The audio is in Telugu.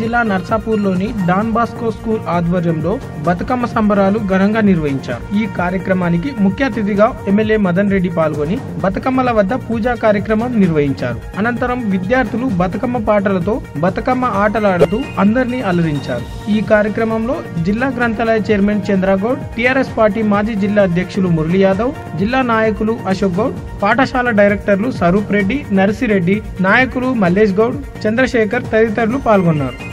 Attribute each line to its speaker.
Speaker 1: జిల్లా నర్సాపూర్లోని డాన్ బాస్కో స్కూల్ ఆధ్వర్యంలో బతుకమ్మ సంబరాలు ఘనంగా నిర్వహించారు ఈ కార్యక్రమానికి ముఖ్య అతిథిగా ఎమ్మెల్యే మదన్ రెడ్డి పాల్గొని బతుకమ్మల వద్ద పూజా కార్యక్రమం నిర్వహించారు అనంతరం విద్యార్థులు బతుకమ్మ పాటలతో బతుకమ్మ ఆటలాడుతూ అందరినీ అలరించారు ఈ కార్యక్రమంలో జిల్లా గ్రంథాలయ చైర్మన్ చంద్రగౌడ్ టిఆర్ఎస్ పార్టీ మాజీ జిల్లా అధ్యక్షులు మురళీ యాదవ్ జిల్లా నాయకులు అశోక్ గౌడ్ పాఠశాల డైరెక్టర్లు స్వరూప్ రెడ్డి నర్సిరెడ్డి నాయకులు మల్లేష్ గౌడ్ చంద్రశేఖర్ తదితరులు పాల్గొన్నారు